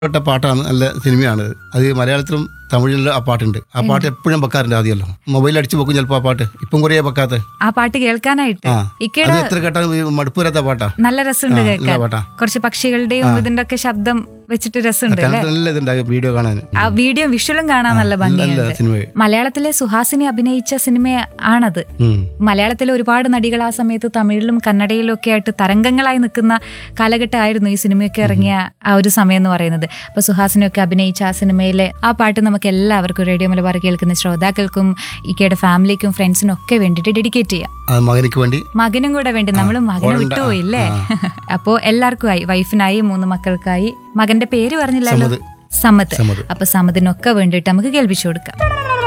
ഇഷ്ടപ്പെട്ട പാട്ടാണ് നല്ല സിനിമയാണ് അത് മലയാളത്തിലും തമിഴിലും ആ പാട്ടുണ്ട് ആ പാട്ട് എപ്പോഴും വെക്കാറുണ്ട് ആദ്യമല്ലോ മൊബൈൽ അടിച്ചു വെക്കും ചിലപ്പോൾ ആ പാട്ട് ഇപ്പം കുറേ വെക്കാത്ത ആ പാട്ട് കേൾക്കാനായിട്ട് ആ ഇക്കയുടെ അത് എത്ര കേട്ടാലും മടുപ്പ് വരാത്ത പാട്ടാ നല്ല രസമുണ്ട് ആ, കേൾക്കാൻ നല്ല പാട്ടാ കുറച്ച് പക്ഷികളുടെയും ഇതിന്റെ ഒക്കെ ശബ്ദം വെച്ചിട്ട് രസമുണ്ട് അല്ലേ കണ്ടിട്ട് നല്ല ഇതുണ്ടാകും വീഡിയോ കാണാൻ ആ വീഡിയോ വിഷ്വലും കാണാൻ നല്ല നല്ല ഭംഗിയുണ്ട് സിനിമ മലയാളത്തിലെ സുഹാസിനി അഭിനയിച്ച സിനിമ ആണത് ഉം. മലയാളത്തിലെ ഒരുപാട് നടികൾ ആ സമയത്ത് തമിഴിലും കന്നഡയിലും ഒക്കെ ആയിട്ട് തരംഗങ്ങളായി നിൽക്കുന്ന കാലഘട്ടമായിരുന്നു ഈ സിനിമയൊക്കെ ഇറങ്ങിയ ആ ഒരു സമയം എന്ന് പറയുന്നത് അപ്പൊ സുഹാസിനിയൊക്കെ അഭിനയിച്ച ആ സിനിമയിലെ ആ പാട്ട് നമുക്ക് എല്ലാവർക്കും റേഡിയോ മലബാർ കേൾക്കുന്ന ശ്രോതാക്കൾക്കും ഇക്കയുടെ ഫാമിലിക്കും ഫ്രണ്ട്സിനും ഒക്കെ വേണ്ടിയിട്ട് ഡെഡിക്കേറ്റ് ചെയ്യാം അത് മകനിക്ക് വേണ്ടി മകനും കൂടെ വേണ്ടി നമ്മൾ മകനെ ഓളുണ്ട്. വിട്ടുപോയില്ലേ അപ്പോ എല്ലാവർക്കുമായി വൈഫിനായി മൂന്ന് മക്കൾക്കായി മകന്റെ പേര് പറഞ്ഞില്ലല്ലോ സമ്മത്. സമ്മത് സമ്മത്. അപ്പൊ സമ്മതിനൊക്കെ വേണ്ടിയിട്ട് നമുക്ക് കേൾപ്പിച്ചു കൊടുക്കാം